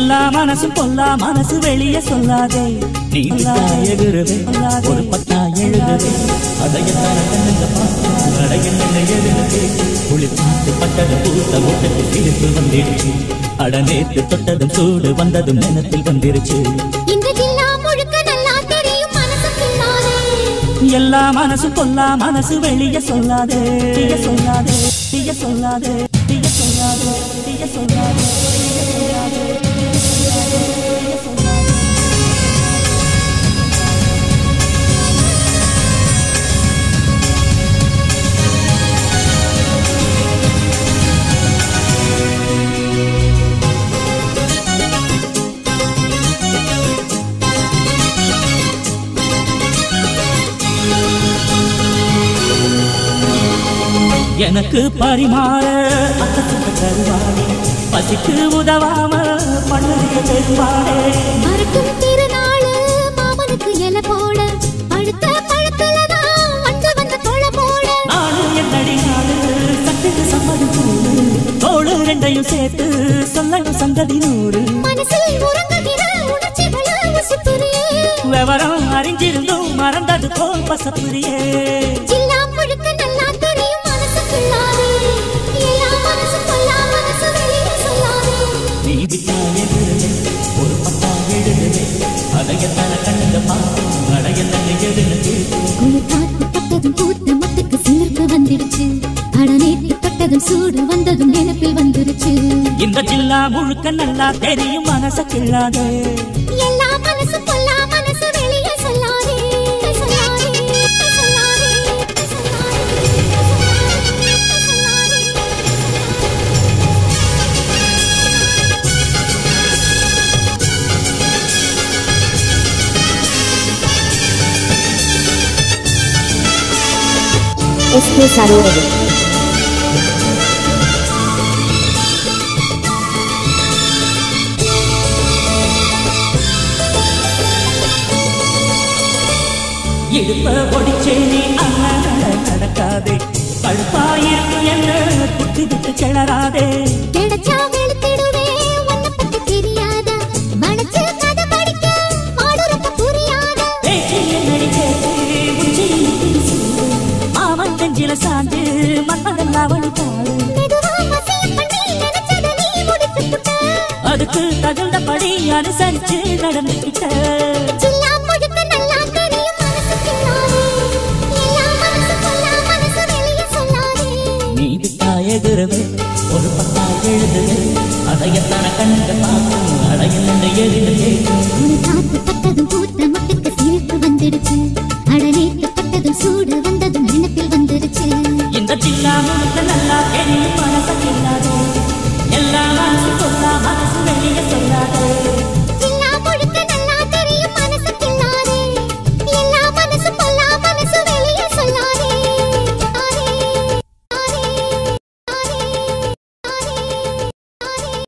எல்லா மனசும் பொல்லா மனசு வெளிய சொல்லாதே நீ எகுருவே ஒரு பத்தா எழுதுவே அதையத்தான கண்ணுங்க பார்த்து அடையண்ண எழுதுவே குளிர் பார்த்து பட்டது பூத்த மூட்டத்து சிரிப்பு வந்துடுச்சு அட நேத்து தொட்டதும் சூடு வந்ததும் நினத்தில் வந்துருச்சு இந்த ஜில்லா முழுக்க நல்லா தெரியும் மனசுக்குள்ளாரே எல்லா மனசும் பொல்லா மனசு வெளிய சொல்லாதே தீய சொல்லாதே தீய சொல்லாதே தீய சொல்லாதே தீய சொல்லாதே தீய சொல்லாதே தீய சொல்லாதே எனக்கு பரிமாற அக்கத்துக்கு தருவானே பசிக்கு உதவாம பண்ணுறிய பெருமானே மறுக்கும் திருநாளு மாமனுக்கு இலை போட பழுத்த பழத்துலதான் வந்து வந்த கொலை போட நாடு என்னடி நாடு சட்டுக்கு சம்மதி கூடு தோடு ரெண்டையும் சேர்த்து சொல்லணும் சங்கதி நூறு மனசில் உறங்குகிற உணர்ச்சிகள உசுப்புரியே விவரம் அறிஞ்சிருந்தும் மறந்தது போல் பசப்புரியே ஜில்லா முழுக்க நல்லா தெரியும் மனசுக்குள்ளாரே எல்லா மனசு கொல்லா மனசு வெளியே சொல்லாதே நீ விட்டா எழுதுவே ஒரு பட்டா எழுதுவே அதையத்தான கண்ணுங்க பார்த்து அடையத்தான எழுதுவே குளிர் காத்து பட்டதும் பூத்த முத்துக்கு சிலிர்ப்பு வந்துடுச்சு அடநேத்து தொட்டதும் சூடு வந்ததும் நினைப்பில் வந்துருச்சு இந்த ஜில்லா முழுக்க நல்லா தெரியும் மனச கிள்ளாதே எல்லா மனசு கொல்லா மனசு வெளியே சொல்லாதே சொல்லாதே சொல்லாதே சொல்லாதே SK Sarovaru. இடுப்ப ஒடிச்சே நீ அண்ணன் நடக்காதே கழுப்பாயிருக்கும் என்ன குத்தி விட்டு கிளறாதே கிடைச்சா வெளுத்திடுவே உன்னை பத்தி தெரியாதா வளைச்சு கதை படிக்க பாடுறப்ப புரியாதா பேச்சு என்னடி பேச்சு உச்சியில் பேசு. மாமன் நெஞ்சில சாஞ்சு மன்மதன் அவளி பாடு மெதுவா வசியம் பண்ணி நினைச்சத நீ முடிச்சு புட்ட அதுக்கு தகுந்தபடி அனுசரிச்சு நடந்துக்கிட்ட ஜில்லா முழுக்க நல்லா தெரியும் மனசுக்குள்ளாரே எல்லா மனசு கொல்லா மனசு வெளியே சொல்லாதே நீ விட்டா எகுருவே ஒரு பத்தா எழுதுவே அதையத்தான கண்ணுங்க பார்த்து அடையல் எழுதுவே உன் காத்து பட்டதும் பூத்த முட்டுக்கு சிரிப்பு வந்துடுச்சு அடநேத்து பட்டதும் சூடு வந்ததும் நினைப்பில் வந்துருச்சு இந்த சில்லா முழுக்க நல்லா தெரியும் மனச கில்லாதே எல்லா மனசு